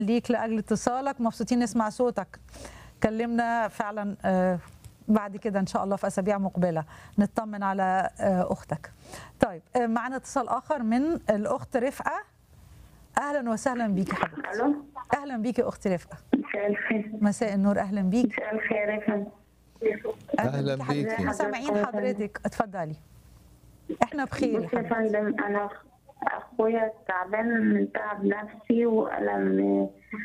ليك لاجل اتصالك مبسوطين نسمع صوتك كلمنا فعلا آه، بعد كده ان شاء الله في اسابيع مقبله نطمن على آه، اختك طيب آه، معنا اتصال اخر من الاخت رفقه اهلا وسهلا بيكي حبيبتي الو اهلا بيكي اخت رفقه مساء الخير مساء النور اهلا بيك مساء الخير يا فندم أهلاً بيكي حبيبتي. بيكي. احنا سامعين حضرتك اتفضلي احنا بخير يا بصي يا حبيبتي فندم انا اخويا تعبان من تعب نفسي والم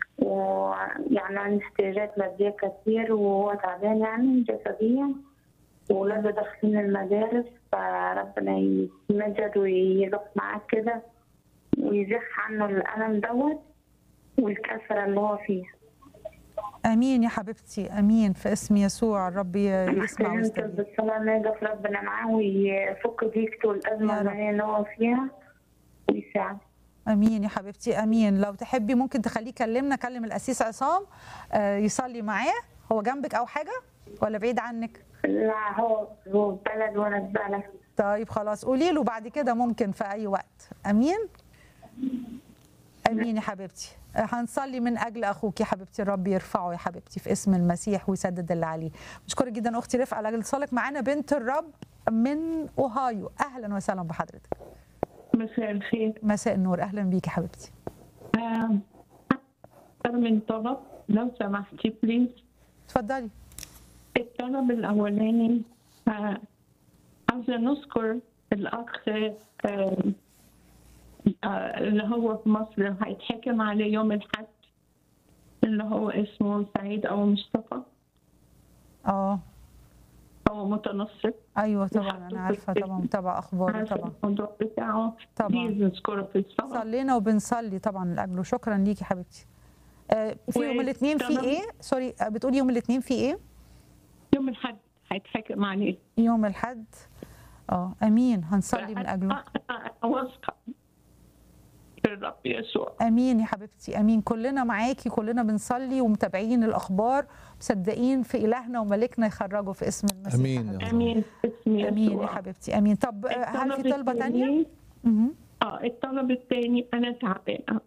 ويعني عندي احتياجات ماديه كتير وهو تعبان يعني جسديا وولاده داخلين المدارس فربنا يمجد ويروح معاه كده ويزيح عنه الالم دوت والكسره اللي هو فيها امين يا حبيبتي امين في اسم يسوع الرب يسمع محتاجين ويستجيب بالصلاة نقف ربنا معاه ويفك ضيقته والأزمة يا رب. المالية اللي هو فيها ويساعد امين يا حبيبتي امين لو تحبي ممكن تخليه يكلمنا كلم الاسيس عصام آه، يصلي معاه هو جنبك او حاجه ولا بعيد عنك لا هو هو في بلد وأنا في بلد طيب خلاص قولي له بعد كده ممكن في اي وقت امين امين يا حبيبتي آه، هنصلي من اجل اخوك يا حبيبتي الرب يرفعه يا حبيبتي في اسم المسيح ويسدد اللي عليه بشكرك جدا اختي رفقه على اتصالك معانا بنت الرب من اوهايو اهلا وسهلا بحضرتك مساء الخير مساء النور اهلا بيكي حبيبتي آم، أكثر من طلب لو سمحتي بليز اتفضلي الطلب الأولاني آه، عاوزة نذكر الأخ آم، آه، اللي هو في مصر هيتحكم عليه يوم الحد اللي هو اسمه سعيد أو مصطفى اه هو متنصر ايوه طبعا وحطه انا عارفه في طبعا متابعه اخباره عارفة طبعا الموضوع بتاعه طبعا. بليز نذكره في الصلاة صلينا وبنصلي طبعا لاجله شكرا ليكي حبيبتي آه، في يوم الاثنين في وتمام. ايه سوري آه، بتقولي يوم الاثنين في ايه يوم الحد هيتحكم عليه يوم الحد اه امين هنصلي من اجله أنا واثقة في الرب يسوع امين يا حبيبتي امين كلنا معاكي كلنا بنصلي ومتابعين الاخبار مصدقين في الهنا وملكنا يخرجوا في اسم المسيح أمين يا رب. امين باسم يسوع امين يا حبيبتي امين طب آه، هل في الطلب طلبه تانية الثاني- مهم. اه الطلب الثاني انا تعبانه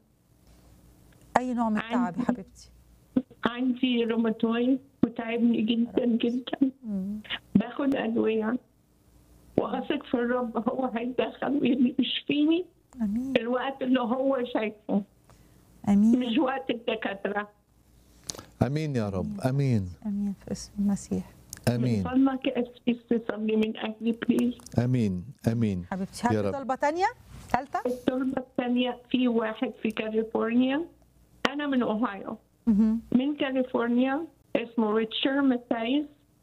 اي نوع من التعب يا حبيبتي عندي روماتويد وتعبني جدا جدا مم. باخد ادويه واثق في الرب هو هيتدخل ويشفيني امين في الوقت اللي هو شايفه امين مش وقت الدكاتره امين يا رب امين امين في اسم المسيح امين من فضلك اسفي تصلي من اجلي بليز امين امين حبيبتي هل يا في رب. طلبه تانية ثالثه الطلبه الثانيه في واحد في كاليفورنيا انا من اوهايو مهم. من كاليفورنيا اسمه ريتشر ماتايس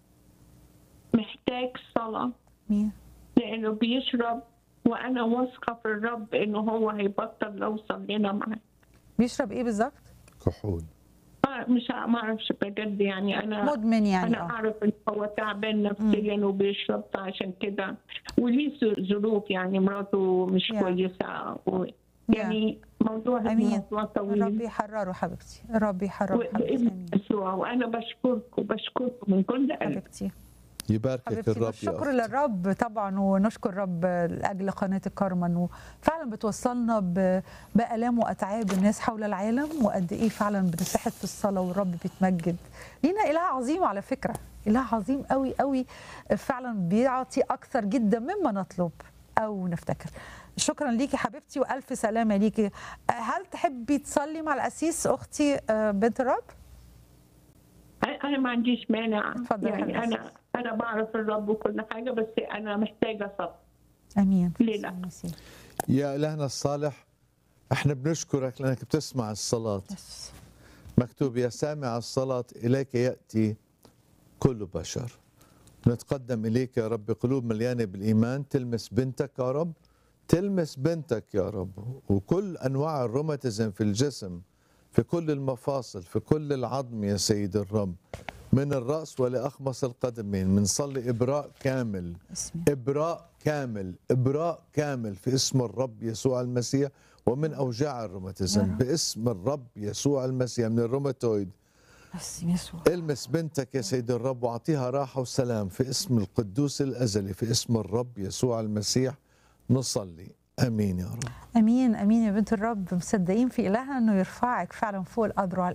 محتاج صلاة مين لأنه بيشرب وأنا واثقة في الرب إنه هو هيبطل لو صلينا معاه بيشرب ايه بالظبط كحول ما- مش ع- ما أعرفش بجد يعني أنا مدمن يعني أنا اه أعرف إن هو تعبان نفسيا وبيشرب فعشان كده وليه ظ- ظروف يعني مراته مش يا. كويسة و يعني موضوع امين موضوع الرب طويل يحرره حبيبتي الرب يحرره حبيبتي وبإذن امين يسوع وأنا بشكركم بشكركم من كل قلبي حبيبتي يباركك حبيبتي الرب يا الشكر أختي. للرب طبعا ونشكر الرب لاجل قناه الكرمن وفعلا بتوصلنا ب- بالام واتعاب الناس حول العالم وقد ايه فعلا بنتحد في الصلاه والرب بيتمجد لينا اله عظيم على فكره اله عظيم قوي قوي فعلا بيعطي اكثر جدا مما نطلب او نفتكر شكرا ليكي حبيبتي والف سلامه ليكي هل تحبي تصلي مع الاسيس اختي آه، بنت الرب انا ما عنديش مانع اتفضل يا يعني حبيبتي. انا انا بعرف الرب وكل حاجه بس انا محتاجه صبر امين ليه لا؟ المسيح. يا إلهنا الصالح احنا بنشكرك لأنك بتسمع الصلاة يس. مكتوب يا سامع الصلاة إليك يأتي كل بشر نتقدم إليك يا رب بقلوب مليانة بالإيمان تلمس بنتك يا رب تلمس بنتك يا رب وكل أنواع الروماتيزم في الجسم في كل المفاصل في كل العظم يا سيد الرب من الرأس ولأخمص القدمين بنصلي إبراء كامل اسمي إبراء كامل إبراء كامل في اسم الرب يسوع المسيح ومن أوجاع الروماتيزم باسم الرب يسوع المسيح من الروماتويد اسم يسوع المس بنتك يا سيد الرب واعطيها راحة وسلام في اسم القدوس الأزلي في اسم الرب يسوع المسيح نصلي امين يا رب امين امين يا بنت الرب مصدقين في الهنا انه يرفعك فعلا فوق الاذرع